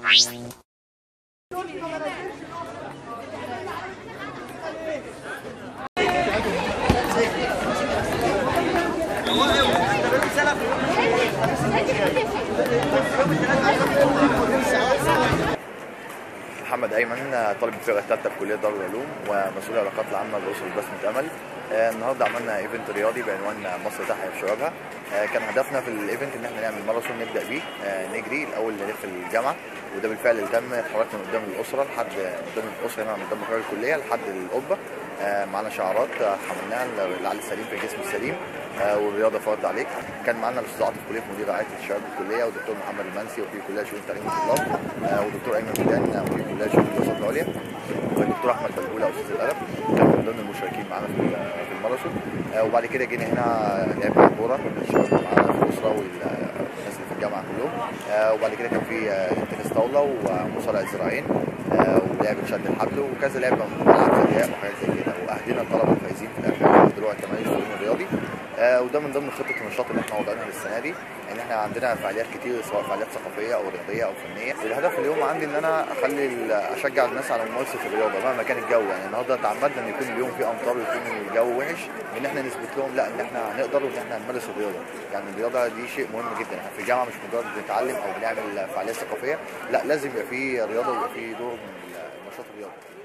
محمد ايمن طالب الفرقه الثالثه في كليه دار العلوم ومسؤول العلاقات العامه باسره بسمه امل آه، النهارده عملنا ايفنت رياضي بعنوان مصر تحيا بشبابها آه، كان هدفنا في الايفنت ان احنا نعمل ماراثون نبدا بيه آه، نجري الاول نلف الجامعه وده بالفعل اللي تم اتحركنا من قدام الاسره لحد قدام الاسره هنا من قدام مقر الكليه لحد القبه آه، معانا شعارات آه، حملناها العقل السليم في الجسم السليم آه، والرياضه فرض عليك كان معانا الاستاذ عاطف كليه مدير رعايه الشباب الكليه والدكتور محمد المنسي وفي كليه شؤون تعليم الطلاب آه، والدكتور ايمن ميدان مدير كليه شؤون الدراسات العليا والدكتور احمد بلبوله استاذ الادب كان من ضمن المشاركين معانا في في الماراثون آه، وبعد كده جينا هنا لعبنا كوره الشباب اللي معانا في الاسره والناس اللي في الجامعه كلهم آه، وبعد كده كان في آه، تنس طاوله ومصارعه ذراعين آه، ولعبه شد الحبل وكذا لعبه ملعب فدياء وحاجات زي كده واهدينا الطلبه الفايزين في الاخر دروع التميز في اليوم الرياضي آه، وده من ضمن خطه النشاط اللي احنا وضعناها للسنه دي ان احنا عندنا فعاليات كتير سواء فعاليات ثقافيه او رياضيه او فنيه والهدف اليوم عندي ان انا اخلي ال- اشجع الناس على ممارسه الرياضه مهما كان الجو يعني النهارده تعمدنا ان يكون اليوم فيه امطار ويكون الجو وحش ان احنا نثبت لهم لا ان احنا هنقدر وان احنا هنمارس الرياضه يعني الرياضه دي شيء مهم جدا احنا في الجامعه مش مجرد بنتعلم او بنعمل فعاليات ثقافيه لا لازم يبقى فيه رياضه ويبقى فيه دور من النشاط الرياضي